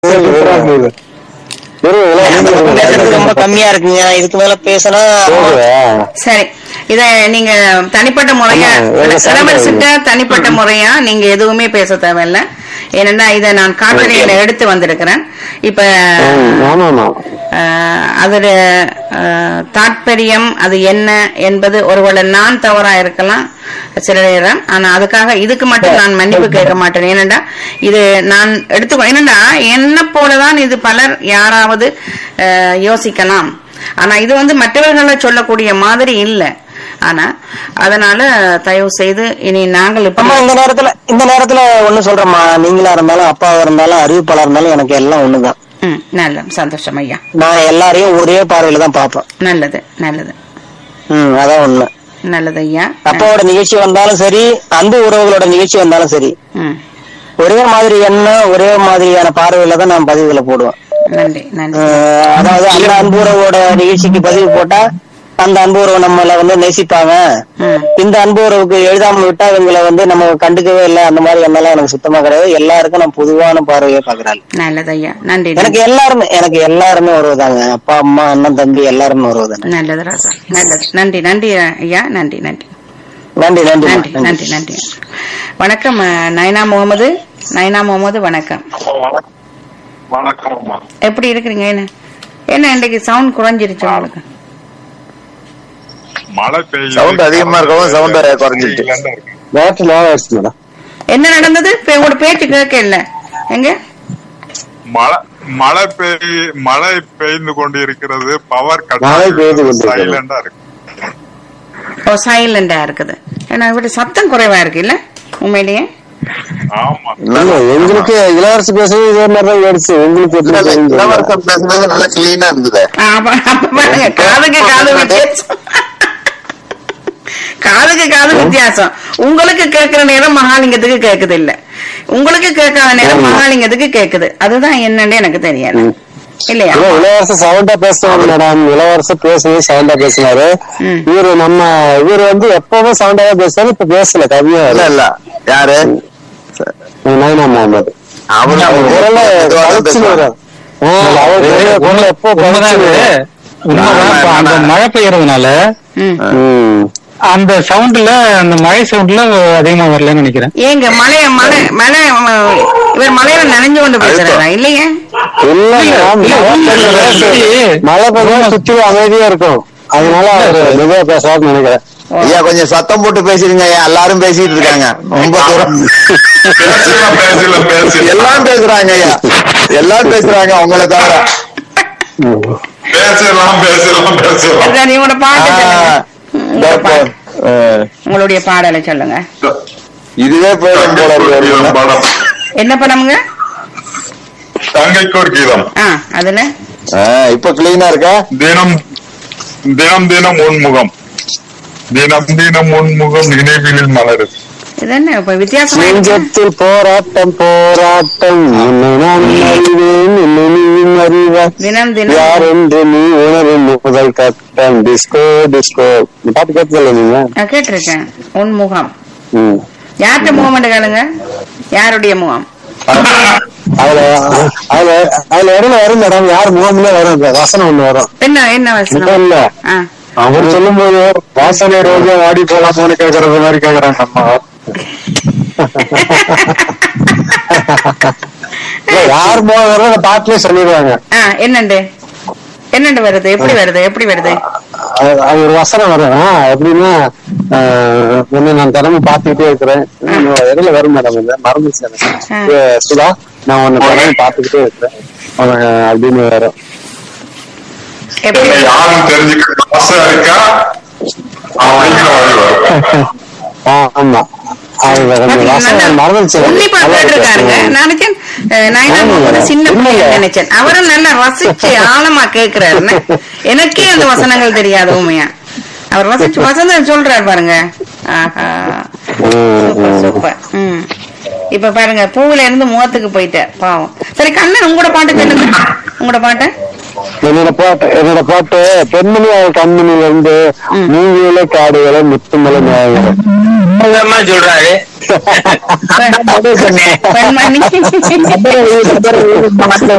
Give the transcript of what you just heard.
சூப்பரா இருந்தது வெறும் பேசுறது விளையாட்டு ரொம்ப கம்மியா இருக்குங்க இதுக்கு மேல பேசினா போகுதா? சரி இத நீங்க தனிப்பட்ட முறையா ஆமா, வேற sound இளவரசிட்ட வருது. தனிப்பட்ட முறையா நீங்க எதுவுமே பேச தேவையில்ல ஏன்னா இத நான் காட்டுரையில எடுத்து வந்திருக்கிறேன் இப்ப ம், ஆமா ஆமா ஆஹ், அதோட ஆஹ், தாற்பயம் அது என்ன என்பது ஒருவேளை நான் தவறா இருக்கலாம் சில நேரம் ஆனா அதுக்காக இதுக்கு மட்டும் நான் மன்னிப்பு கேட்க மாட்டேன் ஏனண்டா இது நான் எடுத்து என்னண்டா என்ன போலதான் இது பலர் யாராவது ஆஹ், யோசிக்கலாம் ஆனா இது வந்து மற்றவர்களை சொல்லக்கூடிய மாதிரி இல்ல ஆனா அதனால தயவு செய்து இனி நாங்கள் அம்மா இப்ப இந்த நேரத்துல இந்த நேரத்துல ஒண்ணு சொல்றேம்மா நீங்களா இருந்தாலும் அப்பாவா இருந்தாலும் அறிவிப்பாளா இருந்தாலும் எனக்கு எல்லாம் ஒண்ணுதான் ம், நல்ல சந்தோஷம் ஐயா நான் எல்லாரையும் ஒரே பார்வையில தான் பார்ப்பேன் நல்லது நல்லது ம் அதான் உண்மை நல்லது ஐயா அப்பாவோட நிகழ்ச்சி வந்தாலும் சரி அன்பு உறவுகளோட நிகழ்ச்சி வந்தாலும் சரி ம் ஒரே மாதிரி எண்ணம் ஒரே மாதிரியான பார்வையில தான் நான் பதிவுகளை போடுவேன் நன்றி நன்றி அஹ் அதாவது அந்த அன்பு உறவோட நிகழ்ச்சிக்கு பதிவு போட்டா அந்த அன்பு உறவு நம்மள வந்து நேசிப்பாங்க ம் இந்த அன்பு உறவுக்கு எழுதாம விட்டா இவங்களை வந்து நம்ம கண்டுக்கவே இல்லை அந்த மாதிரி எண்ணெல்லாம் எனக்கு சுத்தமா கிடையாது எல்லாருக்கும் நான் பொதுவான பார்வையை பாக்குறேன் நல்லது ஐயா நன்றி எனக்கு எல்லாருமே எனக்கு எல்லாருமே உறவுதாங்க அப்பா அம்மா அண்ணன் தம்பி எல்லாருமே உறவுதாங்க நல்லது ராசா நல்லது நன்றி நன்றி ஐயா நன்றி நன்றி நன்றி நன்றி நன்றி நன்றி நன்றி வணக்கம் அஹ், நயனா முகமது நயனா முகமது வணக்கம் வணக்கம் அம்மா எப்படி இருக்கிறீங்க என்ன என்ன இன்னைக்கு சவுண்ட் குறைஞ்சிருச்சு உங்களுக்கு மழை பெய்யுது Sound அதிகமா இருக்கவும் sound குறைஞ்சிருச்சு. பேட்டரி லோ ஆயிடுச்சு மேடம் என்ன நடந்தது இப்ப உங்களோட பேச்சு கேட்க இல்ல எங்க மழை மழை பெய் மழை பெய்து கொண்டு இருக்கிறது பவர் கட் மழை பெய்து கொண்டிருக்கிறது. சைலண்டா இருக்கு ஓ சைலண்டா இருக்குது ஏன்னா இவரு சத்தம் குறைவா இருக்கு இல்ல உண்மையிலேயே ஆமா இல்ல எங்களுக்கு இளவரசி பேசுறது இதே மாதிரி தான் ஆயிடுச்சு உங்களுக்கு எப்படி தெரிஞ்சது? இளவரசம் பேசுனது நல்லா கிளீனா இருந்தது ஆ, அப்ப அப்ப பாருங்க காதுக்கு காது வித்தியாசம் காதுக்கு காது வித்தியாசம் உங்களுக்கு கேட்கிற நேரம் மகாலிங்கத்துக்கு கேக்குது இல்ல உங்களுக்கு கேட்காத நேரம் ஆமா. மகாலிங்கத்துக்கு கேக்குது அதுதான் என்னன்னு எனக்கு தெரியல இல்லையா இல்ல, இளவரசர் சவுண்டா பேசுவாங்க மேடம் இளவரசர் பேசுறது சவுண்டா பேசினாரு ம். இவரு நம்ம இவரு வந்து எப்பவுமே சவுண்டா தான் பேசுவாரு இப்ப பேசல கம்மியா இல்ல இல்ல யாரு நைனா முகமது அவரு அவர் குரல்ல கழிச்சுன்னு வரும். ஆ, அவர் குரல்ல- குரல்ல எப்போ உண்மைதான் கழிச்சுன்னு இது. வரும். உண்மைதான். இப்ப அந்த மழை பெய்யறதுனால ம். ம். அந்த சவுண்ட்ல அந்த மழை சவுண்ட்ல அதிகமா வரலன்னு நினைக்கிறேன் ஏங்க மழை மழை மழை அஹ், இவர் மழையில நனைஞ்சு கொண்டு பேசுறாரா இல்லையே இல்ல மேடம், இல்ல, மழை இல்ல, பெய்யுது. இல்ல. மழை பெய்ஞ்சா சுத்தி அமைதியா இருக்கும் அதனால அவரு மெதுவா பேசுறாருன்னு நினைக்கிறேன் ஐயா கொஞ்சம் சத்தம் போட்டு பேசிருங்க ஐயா எல்லாரும் பேசிட்டு இருக்காங்க ரொம்ப தூரம் பேசலாம் பேசலாம் பேசலாம் எல்லாம் பேசுறாங்க ஐயா எல்லாம் பேசுறாங்க உங்களை தவிர பேசலாம் பேசலாம் பேசலாம் அதுதான் நீங்களோட பாட்டு சொல்லுங்க ம், இதோ உங்களோட இப்போ, பாட்டு. அஹ், உங்களுடைய பாடலை சொல்லுங்க இதுவே போதும் போல தங்கைக்கு ஒரு கீதம் இருக்கு. படம் என்ன பண்ணமுங்க தங்கைக்கு ஒரு கீதம் ஆ அதுல அஹ், இப்ப கிளீனா இருக்கா தினம் தினம் தினம் உன்முகம் தினம் தினம் உன்முகம் நினைவினில் மலருது இது என்ன இப்ப வித்தியாசமா இருக்கு? நெஞ்சத்தில் போராட்டம் போராட்டம் உன்னை நான் அறிவேன் என்னை நீயும் அறிவாய் தினம் தினம் யார் என்று நீ உணரும் முதல் கட்டம் டிஸ்கோ டிஸ்கோ இந்த பாட்டு கேட்டதில்ல நீங்க நான் கேட்டிருக்கேன் உன் முகம் ம். யார்கிட்ட முகம் என்று கேளுங்க யாருடைய முகம் அதுல அதுல அதுல இடையில வரும் மேடம் யார் முகம்ல வரும் இந்த வசனம் ஒண்ணு வரும் என்ன என்ன இப்ப வசனம் இல்ல ஆ அவர் சொல்லும் போது வாசனை ரோஜா வாடி போலாமோன்னு கேக்குறது மாதிரி கேக்குறாங்க அம்மா இல்ல, யார் முகம் வரும் அந்த பாட்டிலே சொல்லிடுவாங்க ஆ என்னண்டு என்னண்டு வருது எப்படி வருது எப்படி வருது அது அது ஒரு வசனம் வரும் ஆ, எப்படின்னா ஆஹ், ஒண்ணு நான் தினமும் பாத்துக்கிட்டே இருக்கிறேன் இன்னும் இடையில வரும் மேடம் இந்த மறந்துச்சு எனக்கு. ஆ. ஏ, சுதா நான் உன்னை தினமும் பாத்துக்கிட்டே இருக்கிறேன் அவன் அப்படின்னு வரும் எப்படி என்னை யாரும் தெரிஞ்சுக்க ஆசை இருக்கா அப்படிங்கிற வழி வரும் ஆ, ஆமா அது கொஞ்சம் வசனம் மறந்துச்சு உன்னிப்பா நல்லா கேட்டிருக்காருங்க பேசுறீங்க. நான் நினைச்சேன் அஹ், நயனா ஆமா. முகமது சின்ன இல்ல, பையன் இல்ல. நினைச்சேன் அவரும் நல்லா ரசிச்சு ஆழமா கேக்குறாருன்னு எனக்கே அந்த வசனங்கள் தெரியாது உண்மையா அவர் வசிச்சு வசந்தம் சொல்றாரு பாருங்க ஆஹா ம், சூப்பர் ம். சூப்பர் ம் இப்ப பாருங்க பூவுல இருந்து முகத்துக்கு போயிட்டார் பாவம் சரி கண்ணன் உங்களோட பாட்டு சொல்லுங்க உங்களோட பாட்டு என்னோட பாட்டு என்னோட பாட்டு பெண்மணி அவள் கண்மணியில இருந்து மூங்கில காடுகளை முத்துமலை நியாயம் நம்பகமா சொல்றாரு பெண்மணி